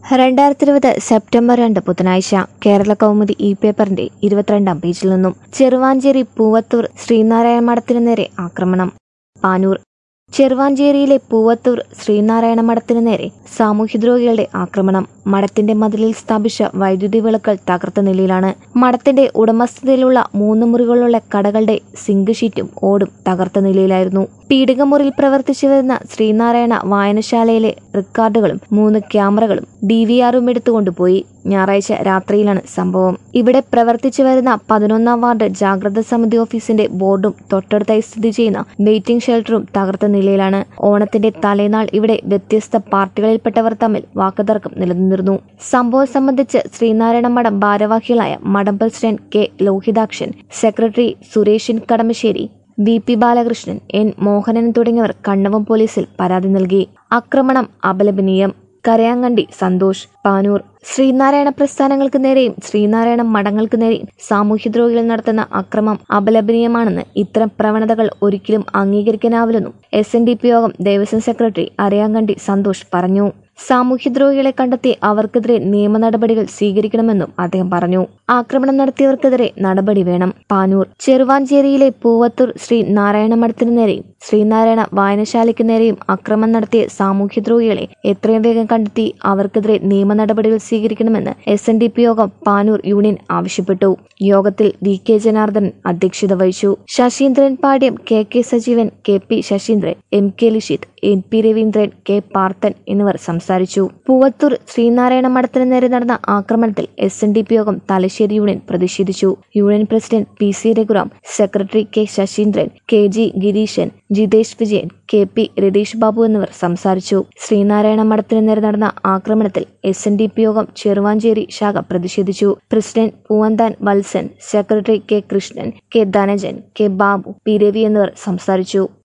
രണ്ടായിരത്തി ഇരുപത് സെപ്റ്റംബർ രണ്ട് ബുധനാഴ്ച കേരള കൗമുദി ഇ പേപ്പറിന്റെ ഇരുപത്തിരണ്ടാം പേജിൽ നിന്നും ചെറുവാഞ്ചേരി പൂവത്തൂർ ശ്രീനാരായണ മഠത്തിനു നേരെ ആക്രമണം പാനൂർ ചെറുവാഞ്ചേരിയിലെ പൂവത്തൂർ ശ്രീനാരായണ മഠത്തിനു നേരെ സാമൂഹ്യദ്രോഹികളുടെ ആക്രമണം മഠത്തിന്റെ മതിലിൽ സ്ഥാപിച്ച വൈദ്യുതി വിളക്കുകൾ തകർത്ത നിലയിലാണ് മഠത്തിന്റെ ഉടമസ്ഥതയിലുള്ള മൂന്ന് മുറികളുള്ള കടകളുടെ സിങ്ക് ഷീറ്റും ഓടും തകർത്ത നിലയിലായിരുന്നു പീഡികമുറിയിൽ പ്രവർത്തിച്ചു വരുന്ന ശ്രീനാരായണ വായനശാലയിലെ റിക്കാർഡുകളും മൂന്ന് ക്യാമറകളും ഡി വി ആറും എടുത്തുകൊണ്ടുപോയി ഞായറാഴ്ച രാത്രിയിലാണ് സംഭവം ഇവിടെ പ്രവർത്തിച്ചു വരുന്ന പതിനൊന്നാം വാർഡ് ജാഗ്രത സമിതി ഓഫീസിന്റെ ബോർഡും തൊട്ടടുത്തായി സ്ഥിതി ചെയ്യുന്ന വെയിറ്റിംഗ് ഷെൽട്ടറും തകർത്ത നിലയിലാണ് ഓണത്തിന്റെ തലേനാൾ ഇവിടെ വ്യത്യസ്ത പാർട്ടികളിൽപ്പെട്ടവർ തമ്മിൽ വാക്കുതർക്കം നിലനിന്നിരുന്നു സംഭവം സംബന്ധിച്ച് ശ്രീനാരായണ മഠം ഭാരവാഹികളായ മഠം president K Lohithakshan secretary Sureshan Kadamassery V P Balakrishnan N Mohanan തുടങ്ങിയവർ കണ്ണവം പോലീസിൽ പരാതി നൽകി ആക്രമണം അപലപനീയം കരയാങ്കണ്ടി സന്തോഷ് പാനൂർ ശ്രീനാരായണ പ്രസ്ഥാനങ്ങൾക്ക് നേരെയും ശ്രീനാരായണ മഠങ്ങൾക്ക് നേരെയും സാമൂഹ്യദ്രോഹികൾ നടത്തുന്ന അക്രമം അപലപനീയമാണെന്ന് ഇത്തരം പ്രവണതകൾ ഒരിക്കലും അംഗീകരിക്കാനാവില്ലെന്നും എസ് എൻ ഡി പി യോഗം ദേവസ്വം സെക്രട്ടറി അരയാങ്കണ്ടി സന്തോഷ് പറഞ്ഞു സാമൂഹ്യദ്രോഹികളെ കണ്ടെത്തി അവർക്കെതിരെ നിയമ നടപടികൾ സ്വീകരിക്കണമെന്നും അദ്ദേഹം പറഞ്ഞു ആക്രമണം നടത്തിയവർക്കെതിരെ നടപടി വേണം പാനൂർ ചെറുവാഞ്ചേരിയിലെ പൂവത്തൂർ ശ്രീ നാരായണ മഠത്തിനു നേരെയും ശ്രീനാരായണ വായനശാലയ്ക്ക് നേരെയും ആക്രമണം നടത്തിയ സാമൂഹ്യദ്രോഹികളെ എത്രയും വേഗം കണ്ടെത്തി അവർക്കെതിരെ നിയമ നടപടികൾ സ്വീകരിക്കണമെന്ന് എസ് എൻ ഡി പി യോഗം പാനൂർ യൂണിയൻ ആവശ്യപ്പെട്ടു യോഗത്തിൽ വി കെ ജനാർദ്ദനൻ അധ്യക്ഷത വഹിച്ചു Saseendran Pattiam K K Sajeevan K P Saseendran M K Lishith N P Raveendran K Parthan എന്നിവർ സംസാരിച്ചു പൂവത്തൂർ ശ്രീനാരായണ മഠത്തിന് നേരെ നടന്ന ആക്രമണത്തിൽ എസ് എൻ ഡി പി യോഗം തലശ്ശേരി യൂണിയൻ പ്രതിഷേധിച്ചു union president P C Raghuram secretary K Saseendran K G Gireesan Jithesh Vijayan K P Ratheesh Babu എന്നിവർ സംസാരിച്ചു ശ്രീനാരായണ മഠത്തിന് നേരെ നടന്ന ആക്രമണത്തിൽ എസ് എൻ ഡി പി യോഗം ചെറുവാഞ്ചേരി ശാഖ പ്രതിഷേധിച്ചു president Poovanthan Valsan secretary K Krishnan K Dhanajan K Babu P Ravi എന്നിവർ സംസാരിച്ചു